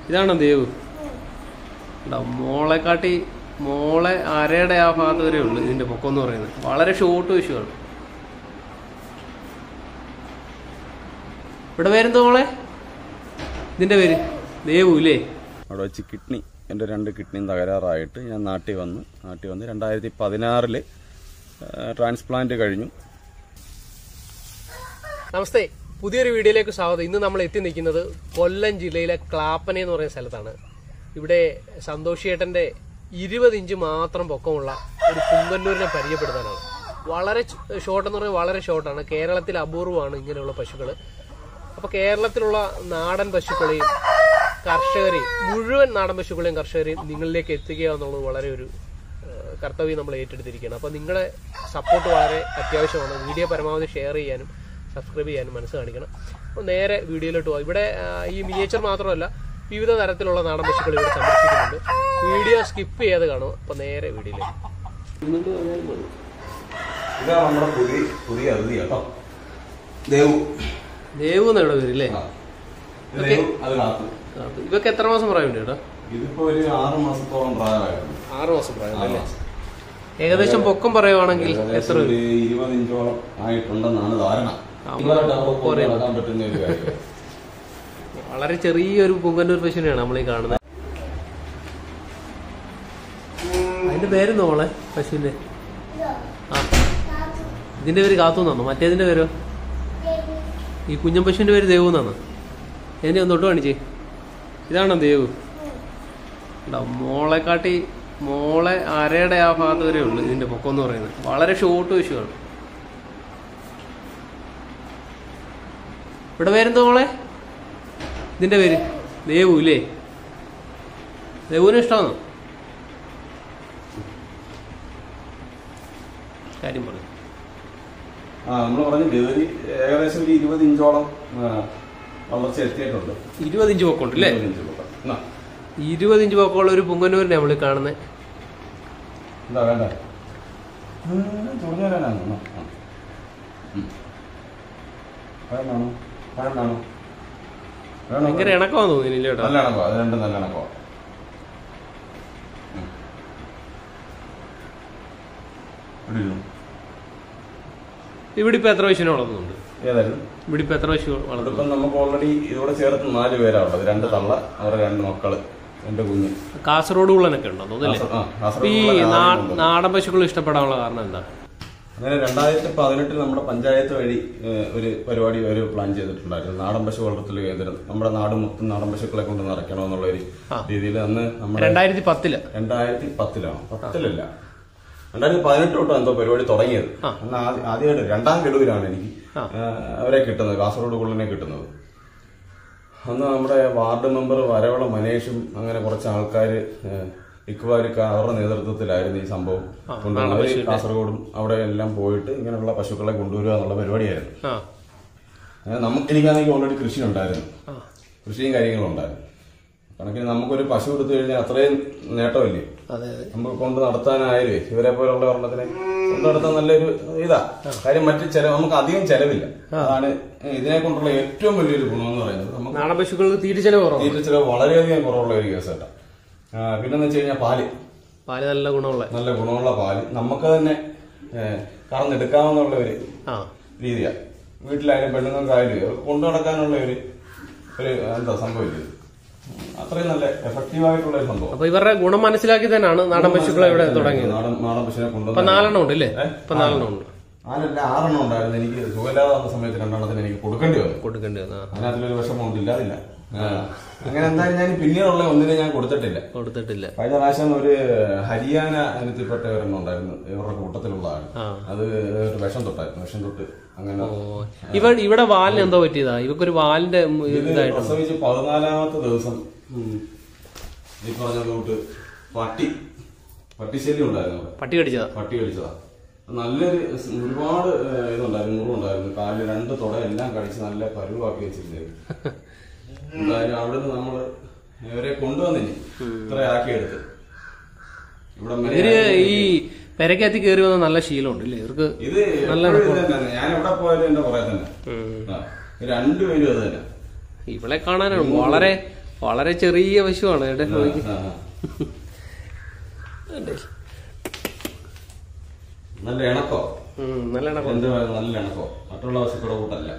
ഇതാണോ ദേവ് എടാ, മോളെക്കാട്ടി മോളെ അരയുടെ ആ ഭാഗത്ത് വരെ ഉള്ളു ഇതിന്റെ പൊക്കം എന്ന് പറയുന്നത് വളരെ ഷോർട്ട് വിഷുവാണ് ഇവിടെ പേരെന്തോ മോളെ ഇതിന്റെ പേര് ദേവു ഇല്ലേ അവിടെ വെച്ച് കിഡ്നി എൻ്റെ രണ്ട് കിഡ്നിയും തകരാറായിട്ട് ഞാൻ നാട്ടിൽ വന്നു നാട്ടിൽ വന്ന് രണ്ടായിരത്തി പതിനാറില് ട്രാൻസ്പ്ലാന്റ് കഴിഞ്ഞു നമസ്തേ പുതിയൊരു വീഡിയോയിലേക്ക് സ്വാഗതം ഇന്ന് നമ്മൾ എത്തി നിൽക്കുന്നത് കൊല്ലം ജില്ലയിലെ ക്ലാപ്പന എന്ന് പറയുന്ന സ്ഥലത്താണ് ഇവിടെ സന്തോഷിയേട്ടന്റെ ഇരുപത് ഇഞ്ച് മാത്രം പൊക്കമുള്ള ഒരു പുങ്കന്നൂരിനെ പരിചയപ്പെടുത്താനാണ് വളരെ ഷോർട്ട് എന്ന് പറഞ്ഞാൽ വളരെ ഷോർട്ടാണ് കേരളത്തിൽ അപൂർവമാണ് ഇങ്ങനെയുള്ള പശുക്കൾ അപ്പൊ കേരളത്തിലുള്ള നാടൻ പശുക്കളെയും കർഷകരെയും മുഴുവൻ നാടൻ പശുക്കളെയും കർഷകരെയും നിങ്ങളിലേക്ക് എത്തിക്കുക എന്നുള്ളത് വളരെ ഒരു ഏഹ്, കർത്തവ്യം നമ്മൾ ഏറ്റെടുത്തിരിക്കുകയാണ് അപ്പോൾ നിങ്ങളുടെ സപ്പോർട്ട് വളരെ അത്യാവശ്യമാണ് വീഡിയോ പരമാവധി ഷെയർ ചെയ്യാനും സബ്സ്ക്രൈബ് ചെയ്യാനും മനസ്സ് കാണിക്കണം അപ്പോൾ നേരെ വീഡിയോയിലോട്ട് പോകാം ഇവിടെ ആ, ഈ മിനിയേച്ചർ മാത്രമല്ല വിവിധ തരത്തിലുള്ള നാടൻ പശുക്കൾ ഇവിടെ സംരക്ഷിക്കുന്നുണ്ട് വീഡിയോ സ്കിപ്പ് ചെയ്യാതെ കാണും അപ്പോൾ നേരെ വീഡിയോയിലേക്ക് ഇതാണ് നമ്മുടെ പുതിയ പുതിയ അതിഥി കേട്ടോ ദേവു ദേവു എന്നാണ് പേര് അല്ലേ ദേവു അത് കാത്തു ഇവക്ക് എത്ര മാസം പ്രായമുണ്ട് ചേട്ടാ ഇതിപ്പോ ഒരു ആറ് മാസത്തോളം പ്രായമായിട്ടുണ്ട് ആറ് മാസം പ്രായം ആറ് അല്ലേ മാസം. ഏകദേശം പൊക്കം പറയുവാണെങ്കിൽ ഏകദേശം എത്ര ഒരു ഇരുപത് ഇഞ്ചോളം ആയിട്ടുണ്ടെന്നാണ് ധാരണ ഇതുമായിട്ട് അവർക്ക് കൊണ്ട് നടക്കാൻ പറ്റുന്ന ഒരു കാര്യം വളരെ ചെറിയൊരു പുങ്കന്നൂർ പശുവിനെയാണ് നമ്മൾ ഈ കാണുന്നത് അതിന്റെ പേരെന്തോ മോളെ പശുവിന്റെ ആ ഇതിന്റെ പേര് കാത്തു എന്നാണോ മറ്റേതിന്റെ പേരോ ഈ കുഞ്ഞൻ പശുവിന്റെ പേര് ദേവു എന്നാണോ എന്നെ ഒന്ന് തൊട്ട് കാണിച്ചേ ഇതാണോ ദേവു എടാ, മോളെക്കാട്ടി മോളെ അരയുടെ ആ ഭാഗത്ത് വരെ ഉള്ളു ഇതിന്റെ പൊക്കം എന്ന് പറയുന്നത് വളരെ ഷോർട്ട് പശുവാണ് ഇവിടെ പേരെന്തോ മോളെ ഇതിന്റെ പേര് ദേവു ഇല്ലേ ദേവുവിന് ഇഷ്ടമാണോ കാര്യം പറഞ്ഞു ആ നമ്മൾ പറഞ്ഞു ഡെലിവറി ഏകദേശം ഒരു ഇരുപത് ഇഞ്ചോളം ആ, വളർച്ച എത്തിയിട്ടുണ്ട് ഇരുപത് ഇഞ്ച് പൊക്കമുണ്ട് അല്ലേ ഇരുപത് ഇഞ്ച് പൊക്കം. എന്നാ, ഇരുപത് ഇഞ്ച് പൊക്കമുള്ള ഒരു പുങ്കന്നൂരിനെ നമ്മൾ കാണുന്നത് എന്താ വേണ്ട ചുടുന്നേരാനാണ് എന്നാ, ആ. ഉം. വേണോ വേണോ വേണോ ഭയങ്കര ഇണക്കമാന്ന് തോന്നിയില്ല ചേട്ടാ നല്ല ഇണക്കോ അത് രണ്ടും നല്ല ഇണക്കോ ഇവിടെ ഇരുന്നു. ഇവിടെ ഇപ്പൊ എത്ര പശുവിനെ വളർത്തുന്നുണ്ട് ഏതായിരുന്നു ഇവിടെ ഇപ്പൊ എത്ര പശു വളർത്തുന്നു ഇപ്പം നമുക്ക് ഓൾറെഡി ഇതോടെ ചേർത്ത് നാല് പേരാ ഉള്ളത് രണ്ട് തള്ള അവരുടെ രണ്ട് മക്കള് രണ്ട് കുഞ്ഞ് കാസർഗോഡ് ഉള്ളനൊക്കെ ഉണ്ടോ തോന്നില്ലേ കാസർ- ആ, അപ്പൊ ഈ കാസർഗോഡുള്ള നാ- ആളുകളുണ്ട്. നാടൻ പശുക്കൾ ഇഷ്ടപ്പെടാനുള്ള കാരണം എന്താ അങ്ങനെ രണ്ടായിരത്തി പതിനെട്ടിൽ നമ്മുടെ പഞ്ചായത്ത് വഴി ഏഹ്, ഒരു പരിപാടി ഒരു പ്ലാൻ ചെയ്തിട്ടുണ്ടായിരുന്നു നാടൻ പശു വളർത്തൽ കേന്ദ്രം നമ്മുടെ നാട് മൊത്തം നാടൻ പശുക്കളെ കൊണ്ട് നിറയ്ക്കണമെന്നുള്ള ഒരു രീതിയിൽ അന്ന് നമ്മുടെ രണ്ടായിരത്തി പത്തില് രണ്ടായിരത്തി പത്തിലാണ് പത്തിലല്ല രണ്ടായിരത്തി പതിനെട്ട് തൊട്ട് എന്തോ പരിപാടി തുടങ്ങിയത് അന്ന് ആദ്യ- ആദ്യമായിട്ട് രണ്ടാം ഗഡുവിലാണ് എനിക്ക് ഏഹ്, അവരെ കിട്ടുന്നത് കാസർഗോഡ് കുള്ളനെ കിട്ടുന്നത് അന്ന് നമ്മുടെ വാർഡ് മെമ്പർ വരവള മനേഷും അങ്ങനെ കുറച്ച് ആൾക്കാർ ഇക്വാരിക്ക അവരുടെ നേതൃത്വത്തിലായിരുന്നു ഈ സംഭവം കൊണ്ടുവന്നത് അവര് കാസർഗോഡും അവിടെ എല്ലാം പോയിട്ട് ഇങ്ങനെയുള്ള പശുക്കളെ കൊണ്ടുവരിക എന്നുള്ള പരിപാടിയായിരുന്നു ആ അങ്ങനെ നമുക്ക് എനിക്കാണെങ്കിൽ ഓൾറെഡി കൃഷി ഉണ്ടായിരുന്നു കൃഷിയും കാര്യങ്ങളും ഉണ്ടായിരുന്നു കണക്കിന് നമുക്കൊരു പശു എടുത്തു കഴിഞ്ഞാൽ അത്രയും നേട്ടമല്ലേ അതെ അതെ നമുക്ക് കൊണ്ട് നടത്താനായാലേ ഇവരെ പോലുള്ള ഒരെണ്ണത്തിനെ കൊണ്ട് നടത്താൻ നല്ലൊരു ഇതാ കാര്യം മറ്റു ചെലവ് നമുക്ക് അധികം ചെലവില്ല അതാണ് ഇതിനെ കൊണ്ടുള്ള ഏറ്റവും വലിയൊരു ഗുണം എന്ന് പറയുന്നത് നമുക്ക് നാടൻ പശുക്കൾക്ക് തീരെ ചെലവ് കുറവാണ് തീറ്റ ചെലവ് വളരെയധികം കുറവുള്ള ഒരു കേസ് കേട്ടോ ആ, പിന്നെന്ന് വെച്ച് കഴിഞ്ഞാൽ പാല് പാല് നല്ല ഗുണമുള്ള നല്ല ഗുണമുള്ള പാല് നമുക്ക് തന്നെ ഏഹ്, കറന്നെടുക്കാവുന്നുള്ള ഒരു ആ രീതിയാണ് വീട്ടിലായാലും പെണ്ണുങ്ങൾക്കായാലും അവർക്ക് കൊണ്ടു നടക്കാനുള്ള ഒരു ഒരു എന്താ സംഭവിച്ചത് അത്രയും നല്ല എഫക്റ്റീവ് ആയിട്ടുള്ള ഒരു സംഭവം അപ്പൊ ഇവരുടെ ഗുണം മനസ്സിലാക്കി തന്നെയാണ് നാടൻ പശുക്കളെ ഇവിടെ തുടങ്ങിയത് നാടൻ നാടൻ പശുവിനെ ഇപ്പൊ കൊണ്ടുവന്ന് നാലെണ്ണം ഉണ്ട് ഇല്ലേ ഇപ്പൊ നാലെണ്ണം ഉണ്ട് നാലല്ല ആറെണ്ണം ഉണ്ടായിരുന്നു എനിക്ക് സുഖമില്ലാതെ വന്ന സമയത്ത് രണ്ടെണ്ണത്തിന് എനിക്ക് കൊടുക്കേണ്ടി വന്നു കൊടുക്കേണ്ടി വന്ന അതിനകത്തിലൊരു വിഷമമുണ്ട് ഇല്ലാതില്ല ആ. അങ്ങനെ എന്തായാലും ഞാൻ പിന്നീടുള്ള ഒന്നിനെ ഞാൻ കൊടുത്തിട്ടില്ല കൊടുത്തിട്ടില്ല കഴിഞ്ഞ പ്രാവശ്യം ഒരു ഹരിയാന ഇനത്തിൽപ്പെട്ട ഒരെണ്ണം ഉണ്ടായിരുന്നു ഇവരുടെ കൂട്ടത്തിലുള്ളതാണ് ആ. അത് ഒരു വിഷം തൊട്ടായിരുന്നു വിഷം തൊട്ട് അങ്ങനെ ഓ ഇവ ഇവിടെ വാലിന് എന്തോ പറ്റിയതാ ഇവക്കൊരു വാലിന്റെ ഉം, ഇത് ഇതായിട്ട് പ്രസവിച്ച് പതിനാലാമത്തെ ദിവസം ഈ പറഞ്ഞ കൂട്ട് പട്ടി പട്ടിശല്യം ഉണ്ടായിരുന്നു അവിടെ പട്ടി കടിച്ചതാ പട്ടി കടിച്ചതാ നല്ലൊരു സ് ഒരുപാട് ഏഹ്, ഇതുണ്ടായിരുന്നു മുറിവുണ്ടായിരുന്നു കാലിൽ രണ്ട് തുട എല്ലാം കടിച്ച് നല്ല പരുവാക്കി വെച്ചിരുന്നു എന്തായാലും അവിടുന്ന് നമ്മള് ഇവരെ കൊണ്ടുവന്നിനി ഇത്ര ആക്കിയെടുത്ത് ഇവിടെ ഇവര് മെനയാ- ഈ പെരക്കകത്ത് കയറി വന്ന നല്ല ശീലമുണ്ട് ഇല്ലേ ഇവർക്ക് ഇത് എപ്പോഴും ഇത് തന്നെയാണ്. ഞാൻ എവിടെ പോയാലും എന്റെ പുറകെ തന്നെ ഉം. ആ, രണ്ടുപേരും അത് തന്നെ ഇവളെ കാണാനാണ് വളരെ വളരെ ചെറിയ പശുവാണ് ഇവിടെ നോക്കി ആ, ആ. നല്ല ഇണക്കോ ഉം, നല്ല ഇണക്കം എന്ത് പറയുക, നല്ല ഇണക്കോ മറ്റുള്ള പശുക്കളുടെ കൂട്ടല്ല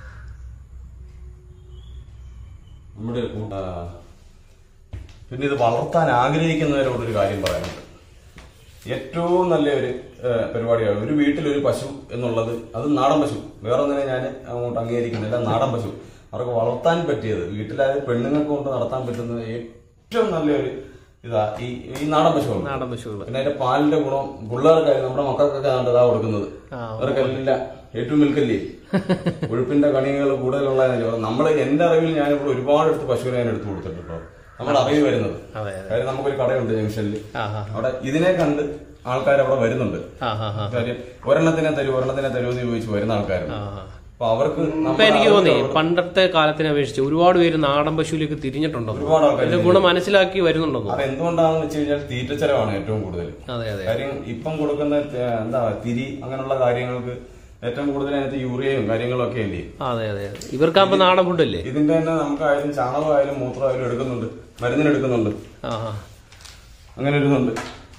നമ്മുടെ ഒരു കൂട്ട പിന്നെ ഇത് വളർത്താൻ ആഗ്രഹിക്കുന്നവരോട് ഒരു കാര്യം പറയാനുണ്ട് ഏറ്റവും നല്ലൊരു ഏഹ്, പരിപാടിയാണ് ഒരു വീട്ടിൽ ഒരു പശു എന്നുള്ളത് അത് നാടൻ പശു വേറെ ഒന്നിനെ ഞാൻ അങ്ങോട്ട് അംഗീകരിക്കുന്നില്ല നാടൻ പശു അവർക്ക് വളർത്താൻ പറ്റിയത് വീട്ടിലായ പെണ്ണുങ്ങൾക്ക് കൊണ്ട് നടത്താൻ പറ്റുന്നത് ഏറ്റവും നല്ലൊരു ഇതാ ഈ ഈ നാടൻ പശുവാണ് നാടൻ പശുക്കള് പിന്നെ അതിന്റെ പാലിന്റെ ഗുണം പിള്ളേർക്കായി നമ്മുടെ മക്കൾക്കൊക്കെ ആണ് ഇതാ കൊടുക്കുന്നത് ആ, അവർക്കെല്ലാം ഏറ്റവും മിൽക്കല്ലേ ഒഴുപ്പിന്റെ കണികൾ കൂടുതലുള്ള നമ്മൾ എന്റെ അറിവിൽ ഞാനിവിടെ ഒരുപാട് എടുത്ത് പശുവിനെ ഞാൻ എടുത്തു കൊടുത്തിട്ടുണ്ട് കേട്ടോ നമ്മുടെ അറിവ് വരുന്നത് അതെ അതെ കാര്യം നമുക്കൊരു കടയുണ്ട് ജംഗ്ഷനിൽ ആ ആ അവിടെ ഇതിനെ കണ്ട് ആൾക്കാർ അവിടെ വരുന്നുണ്ട് ആ ആ ആ കാര്യം ഒരെണ്ണത്തിനെ തരൂ ഒരെണ്ണത്തിനെ തരൂ എന്ന് ചോദിച്ച് വരുന്ന ആൾക്കാരുണ്ട് ആ ആ. അപ്പൊ അവർക്ക് ഇപ്പൊ നമ്മുടെ എനിക്ക് തോന്നി അറിവ് പണ്ടത്തെ കാലത്തിനെ അപേക്ഷിച്ച് ഒരുപാട് പേര് നാടൻ പശുവിലേക്ക് തിരിഞ്ഞിട്ടുണ്ടോ ഒരുപാട് ആൾക്കാർ അതിന്റെ ഗുണം മനസ്സിലാക്കി വരുന്നുണ്ടോ അത് എന്തുകൊണ്ടാണെന്ന് വെച്ച് കഴിഞ്ഞാൽ തീറ്റച്ചെലവാണ് ഏറ്റവും കൂടുതൽ അതെ അതെ കാര്യം ഇപ്പം കൊടുക്കുന്ന ത- എന്താ തിരി അങ്ങനെയുള്ള കാര്യങ്ങൾക്ക് ഏറ്റവും കൂടുതൽ അതിനകത്ത് യൂറിയയും കാര്യങ്ങളും ഒക്കെ അല്ലേ അതെ അതെ അതെ. ഇവർക്കാകുമ്പോ നാടൻ ഫുഡല്ലേ ഇതിന്റെ തന്നെ നമുക്കായാലും ചാണകമായാലും മൂത്രമായാലും എടുക്കുന്നുണ്ട് മരുന്നിനെടുക്കുന്നുണ്ട് ആ ആ അങ്ങനെ ഇടുന്നുണ്ട്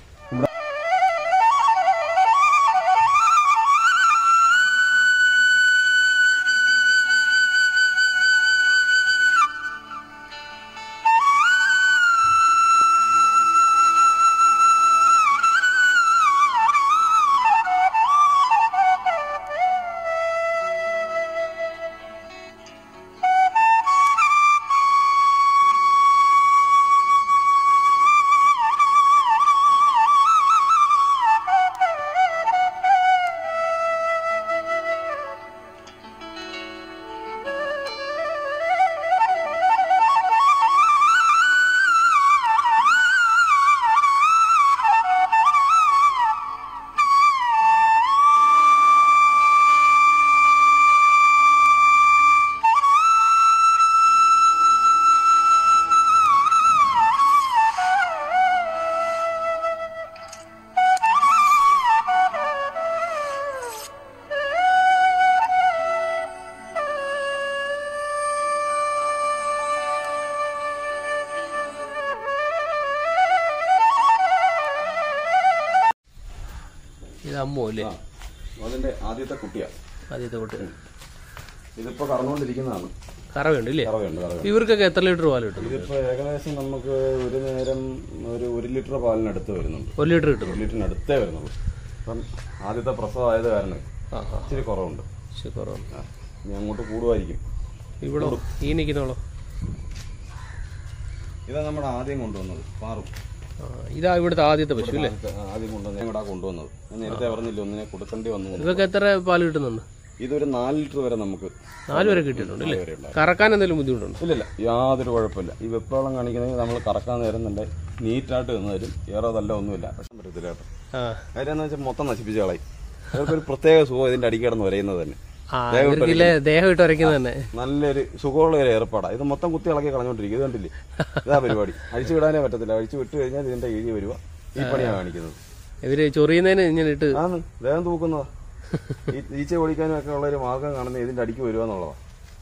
ഇത് അമ്മോ അല്ലേ ആ, അതിന്റെ ആദ്യത്തെ കുട്ടിയാ ആദ്യത്തെ കൂട്ട് ഇതിപ്പോ കറന്നുകൊണ്ടിരിക്കുന്നതാണ് കറവുണ്ട് ഇല്ലേ കറവയുണ്ട് കറവ ഇവർക്കൊക്കെ എത്ര ലിറ്റർ പാൽ കിട്ടും ഇതിപ്പോ ഏകദേശം നമുക്ക് ഒരു നേരം ഒരു ഒരു ലിറ്റർ പാലിനടുത്ത് വരുന്നുണ്ട് ഒരു ലിറ്റർ കിട്ടും ഒരു ലിറ്ററിന് അടുത്തേ വരുന്നുള്ളൂ അപ്പം ആദ്യത്തെ പ്രസവമായത് കാരണം ആ ആ ഇച്ചിരി കുറവുണ്ട് ശരി കുറവാണ് ആ, ഇനി അങ്ങോട്ട് കൂടുമായിരിക്കും ഇവിടെ ഈ നിൽക്കുന്നോളോ ഇതാ നമ്മുടെ ആദ്യം കൊണ്ടുവന്നത് പാറു ആ, ഇതാ ഇവിടുത്തെ ആദ്യത്തെ പശു അല്ലേ ആദ്യത്തെ- ആ, ആദ്യം കൊണ്ടുവന്നത് ഇവിടെ കൊണ്ടുവന്നത് ഞാൻ നേരത്തെ പറഞ്ഞില്ല ഒന്നിനെ കൊടുക്കേണ്ടി വന്നു എന്ന്. ഇവർക്ക് എത്ര പാൽ കിട്ടുന്നുണ്ട് ഇതൊരു നാല് ലിറ്റർ വരെ നമുക്ക് നാല് വരെ കിട്ടിയിട്ടുണ്ട് അല്ലേ നാല് വരെ ഉണ്ടാവും. കറക്കാൻ എന്തെങ്കിലും ബുദ്ധിമുട്ടുണ്ടോ ഇല്ലില്ല യാതൊരു കുഴപ്പമില്ല ഈ വെപ്രോളം കാണിക്കുന്നത് നമ്മൾ കറക്കാൻ നേരം നല്ല നീറ്റായിട്ട് നിന്ന് തരും ഏറെ നല്ല ഒന്നുമില്ല പക്ഷെ പറ്റത്തില്ല കേട്ടോ ആ കാര്യം എന്ന് വെച്ചാൽ മൊത്തം നശിപ്പിച്ച് കളയും അവർക്കൊരു പ്രത്യേക സുഖം ഇതിന്റെ അടിക്ക് കിടന്ന് വരയുന്നത് തന്നെ ആ ഇവർക്കില്ലേ ദേഹം ഇട്ട് വരയ്ക്കുന്നത് തന്നെ നല്ലൊരു സുഖമുള്ള ഒരു ഏർപ്പാടാണ് ഇത് മൊത്തം കുത്തി ഇളക്കി കളഞ്ഞോണ്ടിരിക്കും ഇത് കണ്ടില്ലേ ഇതാ പരിപാടി അഴിച്ചു വിടാനേ പറ്റത്തില്ല അഴിച്ചു വിട്ട് കഴിഞ്ഞാൽ ഇതിന്റെ ഇഴി വരുക ഈ പണിയാണ് കാണിക്കുന്നത് ഇവര് ചൊറിയുന്നതിന് ഇങ്ങനെ ഇട്ട് ആന്ന് ദേഹം തൂക്കുന്നതാ ഈ ഈച്ച ഓടിക്കാനും ഒക്കെ ഉള്ള ഒരു മാർഗം കാണുന്നത് ഇതിന്റെ അടിക്ക് വരിക എന്നുള്ളതാ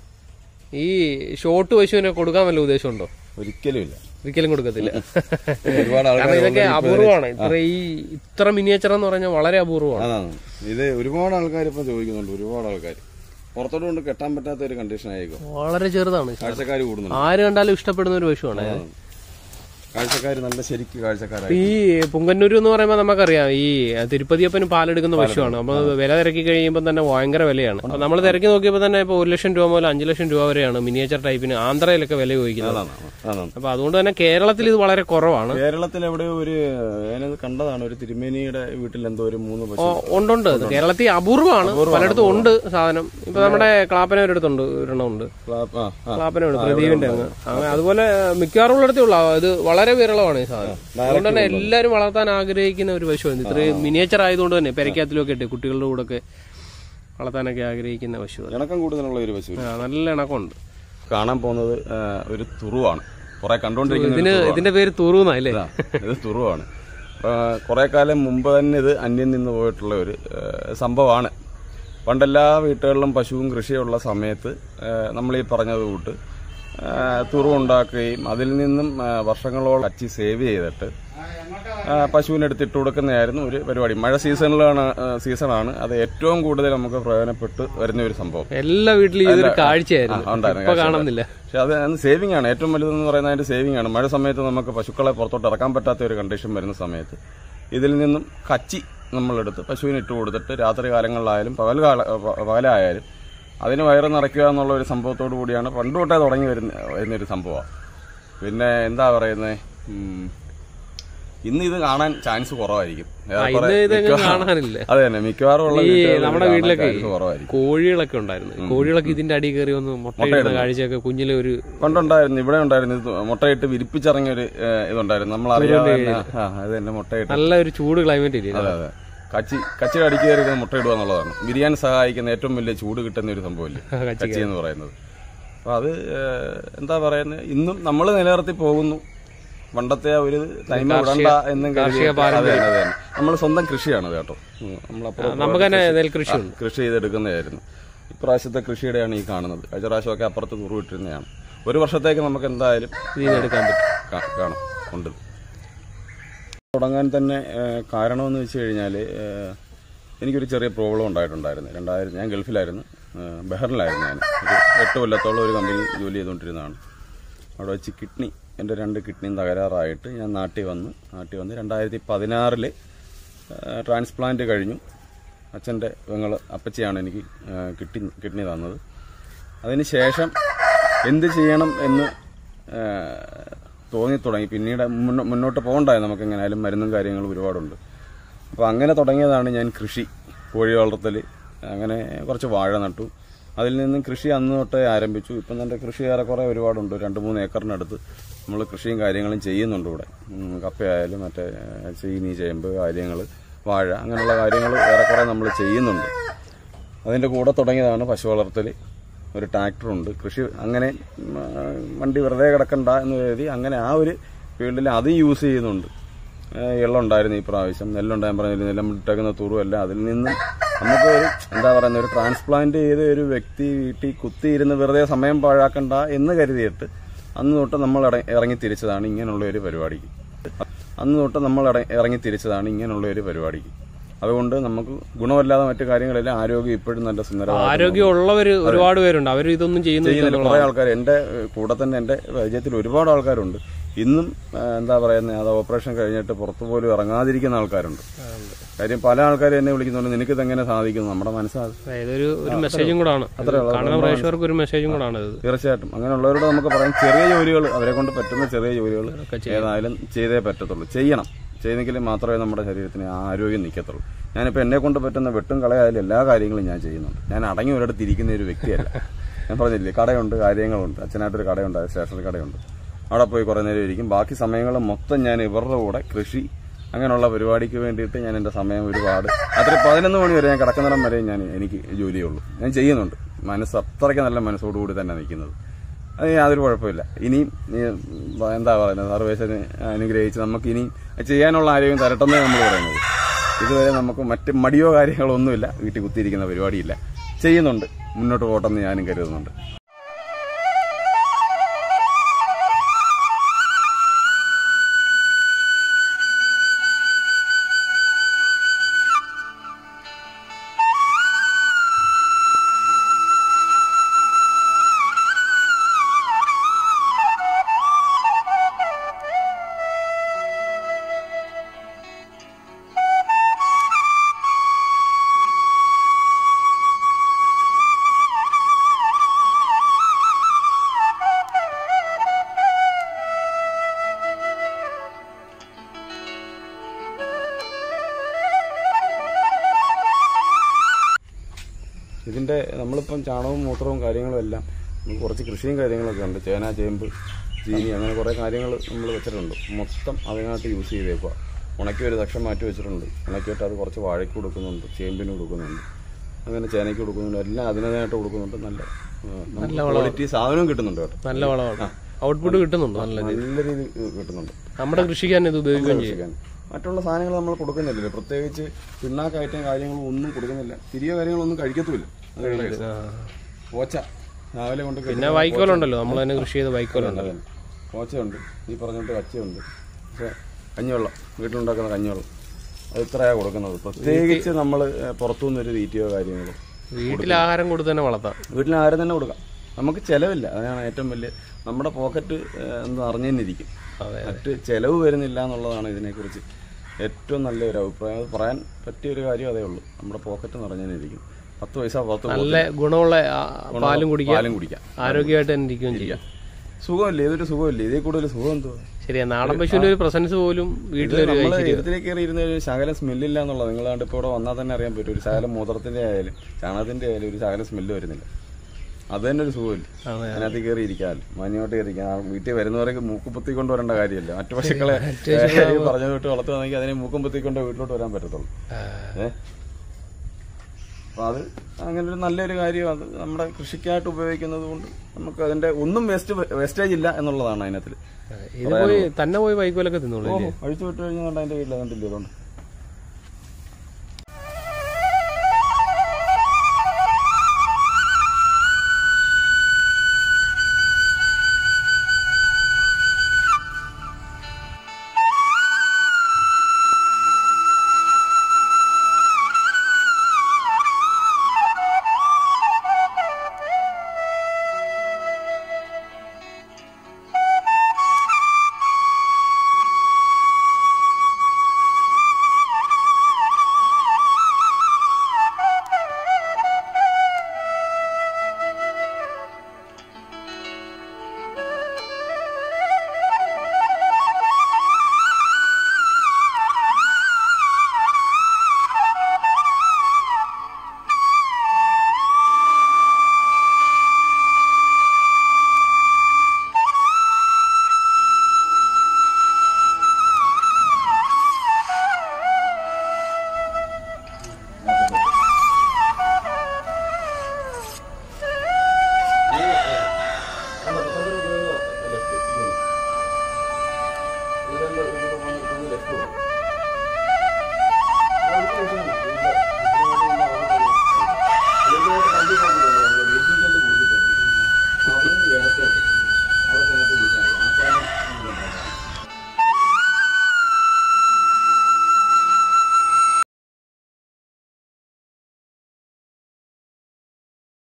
ഈ ഷോർട്ട് പശുവിനെ കൊടുക്കാൻ വല്ല ഉദ്ദേശമുണ്ടോ ഒരിക്കലും ഇല്ല ഒരിക്കലും കൊടുക്കത്തില്ല ഒരുപാട് ആൾക്കാർ കാരണം ഇതൊക്കെ അപൂർവമാണ് ഇത്ര ഈ ഇത്ര മിനിയേച്ചർ എന്ന് പറഞ്ഞാൽ വളരെ അപൂർവമാണ് അതാണ് ഇത് ഒരുപാട് ആൾക്കാർ ഇപ്പം ചോദിക്കുന്നുണ്ട് ഒരുപാട് ആൾക്കാർ പുറത്തോട്ട് കൊണ്ട് കെട്ടാൻ പറ്റാത്ത ഒരു കണ്ടീഷൻ ആയിരിക്കും വളരെ ചെറുതാണ് കാഴ്ചക്കാർ കൂടുന്നുണ്ട് ആര് കണ്ടാലും ഇഷ്ടപ്പെടുന്ന ഒരു പശുവാണ് കാഴ്ചക്കാർ നല്ല ശരിക്ക് കാഴ്ചക്കാരായി ഈ പുങ്കന്നൂര് എന്ന് പറയുമ്പോൾ നമുക്കറിയാം ഈ തിരുപ്പതിയപ്പന് പാലെടുക്കുന്ന പശുവാണ് അപ്പൊ വില തിരക്കി കഴിയുമ്പോൾ തന്നെ ഭയങ്കര വിലയാണ് അപ്പൊ നമ്മൾ തിരക്കി നോക്കിയപ്പോൾ തന്നെ ഇപ്പൊ ഒരു ലക്ഷം രൂപ മുതൽ അഞ്ചു ലക്ഷം രൂപ വരെയാണ് മിനിയേച്ചർ ടൈപ്പിന് ആന്ധ്രയിലൊക്കെ വില ചോദിക്കുന്നത് അതാണ് അതാണ് അപ്പൊ അതുകൊണ്ട് തന്നെ കേരളത്തിൽ ഇത് വളരെ കുറവാണ് കേരളത്തിൽ എവിടെ ഒരു ഞാനത് കണ്ടതാണ് ഒരു തിരുമേനിയുടെ വീട്ടിൽ എന്തോ ഒരു മൂന്ന് പശു ഓ, ഉണ്ടുണ്ട് കേരളത്തിൽ അപൂർവമാണ് പലയിടത്തും ഉണ്ട് സാധനം ഇപ്പൊ നമ്മുടെ ക്ലാപ്പന ഒരിടത്തുണ്ട് ഒരെണ്ണം ഉണ്ട് ക്ലാപ്പ്- ആ, ആ. ക്ലാപ്പനയുണ്ട് പ്രദീപിന്റെ അങ്ങ് അങ്ങനെ അതുപോലെ മിക്കവാറും ഉള്ളിടത്തേ ഉള്ളൂ ഇത് വളരെ വിരളമാണ് ഈ സാധനം അതുകൊണ്ട് തന്നെ എല്ലാവരും വളർത്താൻ ആഗ്രഹിക്കുന്ന ഒരു പശുവാണ് ഇത്രയും മിനിയേച്ചർ ആയതുകൊണ്ട് തന്നെ പെരക്കകത്തിലൊക്കെ ഇട്ട് കുട്ടികളുടെ കൂടെ ഒക്കെ വളർത്താനൊക്കെ ആഗ്രഹിക്കുന്ന പശു ഇണക്കം കൂടുതലുള്ള ഒരു പശു ആ, നല്ല ഇണക്കമുണ്ട് കാണാൻ പോകുന്നത് ആ, ഒരു തുറുവാണ് കുറെ കണ്ടുകൊണ്ടിരിക്കുന്ന ഒരു ഇതിന് തുറുവാണ്. ഇതിന്റെ പേര് തുറൂന്നാ അല്ലേ ഇതാ, ഇത് തുറുവാണ് കുറെ കാലം മുമ്പ് തന്നെ ഇത് അന്യം നിന്ന് പോയിട്ടുള്ള ഒരു ആ, സംഭവമാണ് പണ്ടെല്ലാ വീട്ടുകളിലും പശുവും കൃഷിയുള്ള സമയത്ത് നമ്മൾ ഈ പറഞ്ഞത് കൂട്ട് ആ, തുറുണ്ടാക്കുകയും അതിൽ നിന്നും ആ, വർഷങ്ങളോളം കച്ചി സേവ് ചെയ്തിട്ട് ആ, പശുവിന് എടുത്തിട്ട് കൊടുക്കുന്നതായിരുന്നു ഒരു പരിപാടി മഴ സീസണിലാണ് ആ, സീസണാണ് അത് ഏറ്റവും കൂടുതൽ നമുക്ക് പ്രയോജനപ്പെട്ട് വരുന്ന ഒരു സംഭവം എല്ലാ വീട്ടിലും ഇതൊരു കാഴ്ചയായിരുന്നു ആ, ഉണ്ടായിരുന്നു, ഇപ്പൊ കാഴ്ച കാണുന്നില്ല പക്ഷെ അത് സേവിംഗ് ആണ് ഏറ്റവും വലുതെന്ന് പറയുന്നത് അതിന്റെ സേവിംഗ് ആണ് മഴ സമയത്ത് നമുക്ക് പശുക്കളെ പുറത്തോട്ട് ഇറക്കാൻ പറ്റാത്ത ഒരു കണ്ടീഷൻ വരുന്ന സമയത്ത് ഇതിൽ നിന്നും കച്ചി നമ്മളെടുത്ത് പശുവിന് ഇട്ട് കൊടുത്തിട്ട് രാത്രി കാലങ്ങളിലായാലും പകൽ കാല പ- പകലായാലും അതിന് വയറ് നിറയ്ക്കുക എന്നുള്ള ഒരു സംഭവത്തോടു കൂടിയാണ് പണ്ട് തൊട്ടേ തുടങ്ങി വരുന്ന വരുന്നൊരു സംഭവമാണ് പിന്നെ എന്താ പറയുന്നത് ഇന്ന് ഇത് കാണാൻ ചാൻസ് കുറവായിരിക്കും ഏറെക്കുറെ ഇന്ന് ഇതങ്ങ് മിക്കവാറും- കാണാനില്ല അതെ തന്നെ മിക്കവാറും ഉള്ള ഈ വീട്ടുകളിൽ നമ്മുടെ കാണാൻ വീട്ടിലൊക്കെ chance കുറവായിരിക്കും കോഴികളൊക്കെ ഉണ്ടായിരുന്നു കോഴികളൊക്കെ ഇതിന്റെ അടിയിൽ കയറി വന്ന് മുട്ടയിടുന്ന കാഴ്ചയൊക്കെ കുഞ്ഞിലെ ഒരു പണ്ടുണ്ടായിരുന്നു ഇവിടെ ഉണ്ടായിരുന്നു ഇത് മുട്ടയിട്ട് വിരിപ്പിച്ചിറങ്ങിയ ഒരു ഏഹ്, ഇതുണ്ടായിരുന്നു നമ്മൾ അറിയാതെ തന്നെ ആ അത് തന്നെ മുട്ടയിട്ട് നല്ല ഒരു ചൂട് ക്ലൈമറ്റ് ഇല്ലേ അതെ അതെ കച്ചി കച്ചി അടിക്കയറി മുട്ടയിടുക എന്നുള്ളതാണ് ബിരിയാൻ സഹായിക്കുന്ന ഏറ്റവും വലിയ ചൂട് കിട്ടുന്ന ഒരു സംഭവമില്ലേ കച്ചി കച്ചി എന്ന് പറയുന്നത് അപ്പൊ അത് ഏഹ്, എന്താ പറയുന്നത് ഇന്നും നമ്മൾ നിലനിർത്തി പോകുന്നു പണ്ടത്തെ ആ ഒരു തനിമ വിടണ്ട എന്നും കരുതി അതെ അതെ നമ്മൾ സ്വന്തം കൃഷിയാണ് കേട്ടോ ഉം, നമ്മളപ്പുറം നമുക്ക് തന്നെ നെൽകൃഷിയുണ്ട് കൃഷി ചെയ്തെടുക്കുന്നതായിരുന്നു ഇപ്രാവശ്യത്തെ കൃഷിയുടെയാണ് ഈ കാണുന്നത് കഴിഞ്ഞ പ്രാവശ്യമൊക്കെ അപ്പുറത്ത് കുറുവിട്ടിരുന്നതാണ് ഒരു വർഷത്തേക്ക് നമുക്ക് എന്തായാലും ഇതിൽ നിന്ന് എടുക്കാൻ പറ്റും കാ- കാണാം ഉണ്ട് തുടങ്ങാൻ തന്നെ ഏഹ്, കാരണമെന്ന് വെച്ച് കഴിഞ്ഞാൽ എനിക്കൊരു ചെറിയ പ്രോബ്ലം ഉണ്ടായിട്ടുണ്ടായിരുന്നു രണ്ടായിരം ഞാൻ ഗൾഫിലായിരുന്നു ഏഹ്, ബഹറിലായിരുന്നു ഞാൻ ഒരു എട്ട് കൊല്ലത്തോളം ഒരു കമ്പനി ജോലി ചെയ്തുകൊണ്ടിരുന്നതാണ് അവിടെ വെച്ച് കിഡ്നി എൻ്റെ രണ്ട് കിഡ്നിയും തകരാറായിട്ട് ഞാൻ നാട്ടിൽ വന്നു നാട്ടിൽ വന്ന് രണ്ടായിരത്തി പതിനാറില് ട്രാൻസ്പ്ലാന്റ് കഴിഞ്ഞു അച്ഛൻ്റെ പെങ്ങൾ അപ്പച്ചിയാണ് എനിക്ക് ഏഹ്, കിഡ്നി കിഡ്നി തന്നത് അതിന് ശേഷം എന്ത് ചെയ്യണം എന്ന് ഏഹ്, തോന്നി തുടങ്ങി പിന്നീട് മുന്നോ- മുന്നോട്ട് പോകണ്ടായി നമുക്ക് എങ്ങനെയായാലും മരുന്നും കാര്യങ്ങളും ഒരുപാടുണ്ട് അപ്പോൾ അങ്ങനെ തുടങ്ങിയതാണ് ഞാൻ കൃഷി കോഴി വളർത്തൽ അങ്ങനെ കുറച്ച് വാഴ നട്ടു അതിൽ നിന്നും കൃഷി അന്ന് തൊട്ടേ ആരംഭിച്ചു ഇപ്പം എൻ്റെ കൃഷി ഏറെക്കുറെ ഒരുപാടുണ്ട് രണ്ട് മൂന്ന് ഏക്കറിനടുത്ത് നമ്മൾ കൃഷിയും കാര്യങ്ങളും ചെയ്യുന്നുണ്ട് ഇവിടെ ഉം, കപ്പയായാലും മറ്റേ ഏഹ്, ചീനി ചേമ്പ് കാര്യങ്ങൾ വാഴ അങ്ങനെയുള്ള കാര്യങ്ങൾ ഏറെക്കുറെ നമ്മൾ ചെയ്യുന്നുണ്ട് അതിൻ്റെ കൂടെ തുടങ്ങിയതാണ് പശു വളർത്തൽ ഒരു ട്രാക്ടറുണ്ട് കൃഷി അങ്ങനെ ഉം, ആ, വണ്ടി വെറുതെ കിടക്കണ്ട എന്ന് കരുതി അങ്ങനെ ആ ഒരു ഫീൽഡിൽ അത് യൂസ് ചെയ്യുന്നുണ്ട് ആ, എള്ളുണ്ടായിരുന്നു ഈ പ്രാവശ്യം നെല്ലുണ്ടായാൻ പറഞ്ഞില്ല നെല്ലം ഇട്ടേക്കുന്ന തുറുമല്ല അതിൽ നിന്നും നമുക്ക് ഒരു എന്താ പറയുന്ന ഒരു ട്രാൻസ്പ്ലാന്റ് ചെയ്ത ഒരു വ്യക്തി വീട്ടിൽ കുത്തിയിരുന്ന് വെറുതെ സമയം പാഴാക്കണ്ട എന്ന് കരുതിയിട്ട് അന്ന് തൊട്ട് നമ്മൾ ഇറ- ഇറങ്ങി തിരിച്ചതാണ് ഇങ്ങനെയുള്ള ഒരു പരിപാടിക്ക് അന്ന് തൊട്ട് നമ്മൾ ഇറ- ഇറങ്ങി തിരിച്ചതാണ് ഇങ്ങനെയുള്ള ഒരു പരിപാടിക്ക് അതുകൊണ്ട് നമുക്ക് ഗുണമല്ലാതെ മറ്റു കാര്യങ്ങളെല്ലാം ആരോഗ്യം ഇപ്പോഴും നല്ല സുന്ദരമാണ് ആരോഗ്യമുള്ളവര് ഒരുപാട് പേരുണ്ട് അവർ ഇതൊന്നും ചെയ്യുന്നില്ല ചെയ്യുന്നില്ല കുറെ ആൾക്കാർ എന്റെ ഏഹ്, കൂടെ തന്നെ എന്റെ പരിചയത്തിൽ ഒരുപാട് ആൾക്കാരുണ്ട് ഇന്നും ഏഹ്, എന്താ പറയുന്നത് അത് ഓപ്പറേഷൻ കഴിഞ്ഞിട്ട് പുറത്തു പോലും ഇറങ്ങാതിരിക്കുന്ന ആൾക്കാരുണ്ട് കാര്യം പല ആൾക്കാരും എന്നെ വിളിക്കുന്നുണ്ട് നിനക്ക് ഇതെങ്ങനെ സാധിക്കുന്നു നമ്മുടെ മനസ്സാണ് ഇതൊരു ഒരു മെസ്സേജും കൂടാണ് കാണുന്ന പ്രേക്ഷകർക്ക് ഒരു മെസ്സേജും കൂടാണ് ഇത് തീർച്ചയായിട്ടും അങ്ങനെയുള്ളവരോട് നമുക്ക് പറയാം ചെറിയ ജോലികൾ അവരെ കൊണ്ട് പറ്റുന്ന ചെറിയ ജോലികൾ ഏതായാലും ചെയ്തേ പറ്റത്തുള്ളൂ ചെയ്യണം ചെയ്തെങ്കിൽ മാത്രമേ നമ്മുടെ ശരീരത്തിന് ആരോഗ്യം നിൽക്കത്തുള്ളൂ ഞാനിപ്പോൾ എന്നെ കൊണ്ട് പറ്റുന്ന വെട്ടും കളയായാലും എല്ലാ കാര്യങ്ങളും ഞാൻ ചെയ്യുന്നുണ്ട് ഞാൻ അടങ്ങി ഒരിടത്ത് ഇരിക്കുന്ന ഒരു വ്യക്തിയല്ല ഞാൻ പറഞ്ഞില്ലേ കടയുണ്ട് കാര്യങ്ങളുണ്ട് അച്ഛനായിട്ടൊരു കടയുണ്ട് സ്റ്റേഷനറി കടയുണ്ട് അവിടെ പോയി കുറേ നേരം ഇരിക്കും ബാക്കി സമയങ്ങൾ മൊത്തം ഞാൻ ഇവരുടെ കൂടെ കൃഷി അങ്ങനെയുള്ള പരിപാടിക്ക് വേണ്ടിയിട്ട് ഞാൻ എൻ്റെ സമയം ഒരുപാട് അത്ര പതിനൊന്ന് മണി വരെ ഞാൻ കിടക്കുന്നിടം വരെ ഞാൻ എനിക്ക് ജോലിയുള്ളൂ ഞാൻ ചെയ്യുന്നുണ്ട് മനസ്സ് അത്രയ്ക്ക് നല്ല മനസ്സോടുകൂടി തന്നെ നിൽക്കുന്നത് അത് യാതൊരു കുഴപ്പമില്ല ഇനിയും ഈ എന്താ പറയുന്നത് സർവേശ്വരന് അനുഗ്രഹിച്ച് നമുക്ക് ഇനി ചെയ്യാനുള്ള ആരോഗ്യം തരട്ടെന്നേ നമ്മൾ പറയുന്നത് ഇതുവരെ നമുക്ക് മറ്റ് മടിയോ കാര്യങ്ങളോ ഒന്നുമില്ല വീട്ടിൽ കുത്തിയിരിക്കുന്ന പരിപാടിയില്ല ചെയ്യുന്നുണ്ട് മുന്നോട്ട് പോട്ടെന്ന് ഞാനും കരുതുന്നുണ്ട് ഇതിന്റെ നമ്മളിപ്പം ചാണകവും മൂത്രവും കാര്യങ്ങളും എല്ലാം നമുക്ക് കുറച്ച് കൃഷിയും കാര്യങ്ങളൊക്കെ ഉണ്ട് ചേന ചേമ്പ് ചീനി അങ്ങനെ കുറേ കാര്യങ്ങൾ നമ്മൾ വെച്ചിട്ടുണ്ട് മൊത്തം അതിനകത്ത് യൂസ് ചെയ്തേക്കുക ഉണക്കി ഒരു ദക്ഷം മാറ്റി വെച്ചിട്ടുണ്ട് ഉണക്കിയിട്ട് അത് കുറച്ച് വാഴയ്ക്ക് കൊടുക്കുന്നുണ്ട് ചേമ്പിന് കൊടുക്കുന്നുണ്ട് അങ്ങനെ ചേനയ്ക്ക് കൊടുക്കുന്നുണ്ട് എല്ലാം അതിനേതായിട്ട് കൊടുക്കുന്നുണ്ട് നല്ല ക്വാളിറ്റി സാധനവും കിട്ടുന്നുണ്ട് കേട്ടോ നല്ല വളമാണ് ഔട്ട്പുട്ട് കിട്ടുന്നുണ്ട് നല്ല നല്ല രീതിയിൽ കിട്ടുന്നുണ്ട് നമ്മുടെ കൃഷിക്ക് തന്നെ ഇത് ഉപയോഗിക്കുകയും ചെയ്യും കൃഷിക്കാൻ മറ്റുള്ള സാധനങ്ങൾ നമ്മൾ കൊടുക്കുന്നില്ലല്ലോ പ്രത്യേകിച്ച് പിണ്ണാക്കയറ്റം കാര്യങ്ങളും ഒന്നും കൊടുക്കുന്നില്ല തിരിയ കാര്യങ്ങളൊന്നും കഴിക്കത്തുമില്ല അത് കഴിഞ്ഞിട്ട് ആ. പോച്ച രാവിലെ കൊണ്ട് പിന്നെ വൈക്കോലുണ്ടല്ലോ നമ്മൾ തന്നെ കൃഷി ചെയ്ത വൈക്കോലുണ്ട് പോച്ചയുണ്ട് ഈ പറഞ്ഞിട്ട് കച്ചയുണ്ട് പക്ഷെ കഞ്ഞിവെള്ളം വീട്ടിലുണ്ടാക്കുന്ന കഞ്ഞിവെള്ളം അത് ഇത്രയാ കൊടുക്കുന്നത് പ്രത്യേകിച്ച് നമ്മൾ പുറത്തുനിന്ന് ഒരു തീറ്റയോ കാര്യങ്ങളോ വീട്ടിൽ ആഹാരം കൊടുത്ത് തന്നെ വളർത്താം വീട്ടിൽ ആരും തന്നെ കൊടുക്കാം നമുക്ക് ചിലവില്ല അതാണ് ഏറ്റവും വലിയ നമ്മുടെ പോക്കറ്റ് എന്ന് അറിഞ്ഞിരിക്കും അതെ മറ്റ് ചിലവ് വരുന്നില്ല എന്നുള്ളതാണ് ഇതിനെക്കുറിച്ച് ഏറ്റവും നല്ലൊരു അഭിപ്രായം അത് പറയാൻ പറ്റിയ ഒരു കാര്യം അതേ ഉള്ളൂ നമ്മുടെ പോക്കറ്റ് നിറഞ്ഞിരിക്കും പത്ത് പൈസ പുറത്ത് നല്ല ഗുണമുള്ള ആ, പാലും കുടിക്കാം പാലും കുടിക്കാം ആരോഗ്യമായിട്ട് തന്നെ ഇരിക്കുകയും ചെയ്യാം സുഖമല്ലേ ഇതൊരു സുഖമല്ലേ ഇതിൽ കൂടുതൽ സുഖം എന്തോ ശരിയാ നാടൻ പശുവിന്റെ ഒരു പ്രസൻസ് പോലും വീട്ടിലൊരു നമ്മൾ ഇതിലേക്ക് കയറി ഇരുന്ന് കഴിഞ്ഞാൽ ശകലം സ്മെല്ലില്ല എന്നുള്ളത് നിങ്ങളാണ്ട് ഇപ്പോൾ ഇവിടെ വന്നാൽ തന്നെ അറിയാൻ പറ്റും ഒരു ശകലം മൂത്രത്തിന്റെ ആയാലും ചാണകത്തിന്റെ ആയാലും ഒരു ശകലം സ്മെല്ല് വരുന്നില്ല അത് തന്നെ ഒരു സുഖമില്ല അതെ. അതിനകത്ത് കയറി ഇരിക്കാമല്ലോ മാന്യമായിട്ട് കയറി ഇരിക്കാം ആ വീട്ടിൽ വരുന്നവരൊക്കെ മൂക്കും പൊത്തി കൊണ്ടുവരേണ്ട കാര്യമല്ല മറ്റു പശുക്കളെ പറഞ്ഞു വിട്ട് വളർത്തുകയാണെങ്കിൽ അതിനെ മൂക്കും പൊത്തിക്കൊണ്ട് വീട്ടിലോട്ട് വരാൻ പറ്റത്തുള്ളൂ ആ, ഏ അപ്പൊ അത് അങ്ങനെ ഒരു നല്ലൊരു കാര്യം അത് നമ്മുടെ കൃഷിക്കായിട്ട് ഉപയോഗിക്കുന്നത് കൊണ്ട് നമുക്ക് അതിന്റെ ഒന്നും വേസ്റ്റ് വേസ്റ്റേജ് ഇല്ല എന്നുള്ളതാണ് അതിനകത്ത് ഇത് പോയി തന്നെ പോയി വൈക്കോലൊക്കെ തിന്നോളൂ ഓഹോ അഴിച്ചു വിട്ട് കഴിഞ്ഞാൽ അതിന്റെ വീട്ടിൽ കണ്ടില്ലേ അതുകൊണ്ട്